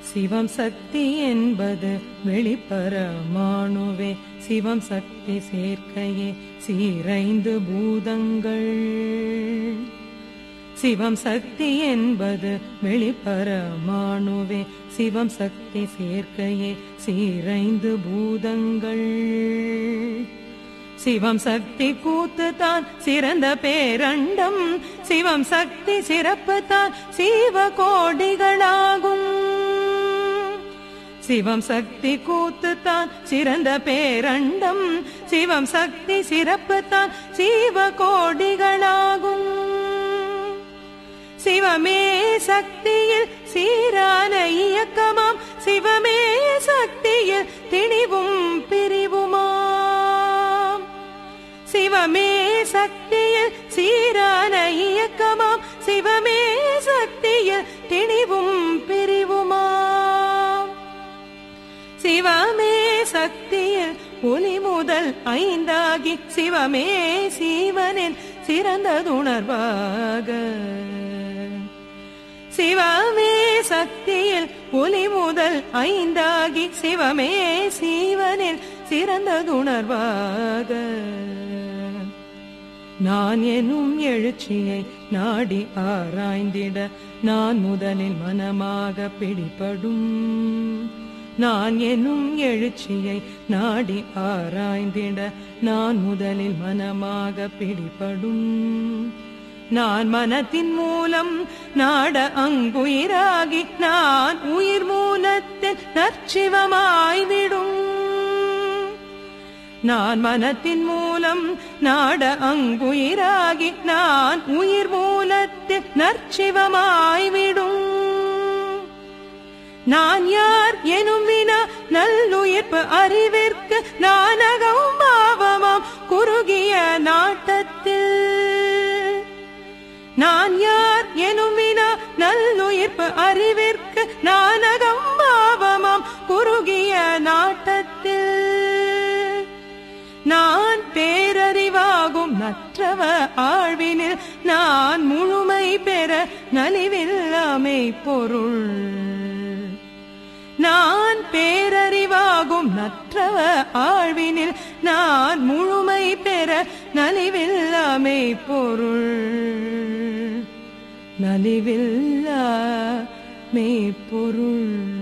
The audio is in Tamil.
சிவம் சக்தி என்பது வெளிப்பரமாணுவே சிவம் சக்தி சேர்க்கையே சீரைந்து பூதங்கள் சிவம் சக்தி என்பது வெளிப்பரமாணுவே சிவம் சக்தி சேர்க்கையே சீரைந்து பூதங்கள் சிவம் சக்தி கூத்து தான் சிறந்த பேரண்டம் சிவம் சக்தி சிறப்பு தான் சீவ கோடிகளாகும் சிவம் சக்தி கூத்து தான் சிறந்த பேரண்டம் சிவம் சக்தி சிறப்பு தான் சீவ கோடிகளாகும் சிவமே சக்தியில் சீரான இயக்கமாம் சிவமே சக்தியில் திணிவும் பிரிவுமாம் சிவமே சக்தியில் சீரான இயக்கமாம் சிவமே சக்தியில் திணிவும் பிரிவுமாம் சிவமே சக்தியில் ஒளி முதல் ஐந்தாகி சிவமே சீவனின் சிறந்ததுணர்வாக சிவமே சக்தியில் ஒளி முதல் ஐந்தாகி சிவமே சீவனில் சிறந்ததுணர்வாக நான் எனும் எழுச்சியை நாடி ஆராய்ந்திட நான் முதலில் மனமாக பிடிபடும் நான் எனும் எழுச்சியை நாடி ஆராய்ந்திட நான் முதலில் மனமாக பிடிபடும் நான் மனத்தின் மூலம் நாட அங்குயிராகி நான் உயிர் மூலத்தில் நற்சிவமாய்விடும் நான் மனத்தின் மூலம் நாட அங்குயிராகி நான் உயிர் மூலத்தில் நற்சிவமாய்விடும் நான் யார் எனும் வினா நல்லுயிர்ப்பு அறிவிற்கு நானகம் பாவமாம் குறுகிய நாட்டத்தில் நான் யார் எனும் வினா நல்லுயிர்ப்பு அறிவிற்கு நானகம் பாவமாம் குறுகிய நாட்டத்தில் நான் பேரறிவாகும் நற்றவ ஆழ்வினில் நான் முழுமை பெற நலிவில்லாமை பொருள் நான் பேரறிவாகும் நற்றவ ஆழ்வினில் நான் முழுமை பெற நலிவில்லாமை பொருள் நலிவில்லா மெய்ப்பொருள்